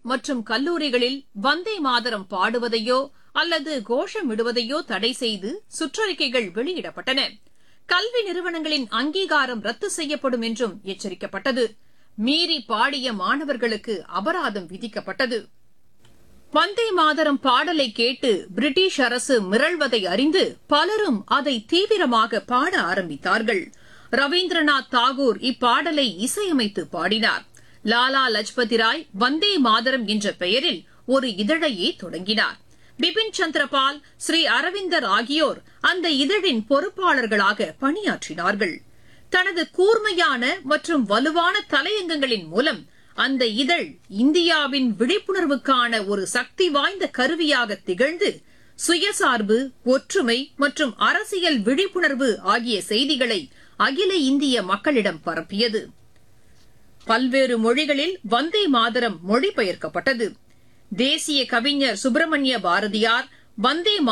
மற்றும் கல்லூரிகளில் வந்தே மாதரம் பாடுவதையோ அல்லது கோஷமிடுவதையோ தடை செய்து சுற்றறிக்கைகள் வெளியிடப்பட்டன கல்வி நிறுவனங்களின் அங்கீகாரம் ரத்து செய்யப்படும் என்றும் எச்சரிக்கப்பட்டது மீறி பாடிய மாணவர்களுக்கு அபராதம் விதிக்கப்பட்டது வந்தே மாதரம் பாடலை கேட்டு பிரிட்டிஷ் அரசு மிரள்வதை அறிந்து பலரும் அதை தீவிரமாக பாட ஆரம்பித்தார்கள் ரவீந்திரநாத் தாகூர் இப்பாடலை இசையமைத்து பாடினார் லாலா லஜ்பதி ராய் வந்தே மாதரம் என்ற பெயரில் ஒரு இதழையே தொடங்கினார் பிபின் சந்திரபால் ஸ்ரீ அரவிந்தர் ஆகியோர் அந்த இதழின் பொறுப்பாளர்களாக பணியாற்றினார்கள் தனது கூர்மையான மற்றும் வலுவான தலையங்கங்களின் மூலம் அந்த இதழ் இந்தியாவின் விழிப்புணர்வுக்கான ஒரு சக்தி வாய்ந்த கருவியாக திகழ்ந்து சுயசார்பு ஒற்றுமை மற்றும் அரசியல் விழிப்புணர்வு ஆகிய செய்திகளை அகில இந்திய மக்களிடம் பரப்பியது பல்வேறு மொழிகளில் வந்தே மாதரம் மொழிபெயர்க்கப்பட்டது தேசிய கவிஞர் சுப்பிரமணிய பாரதியார் வந்தே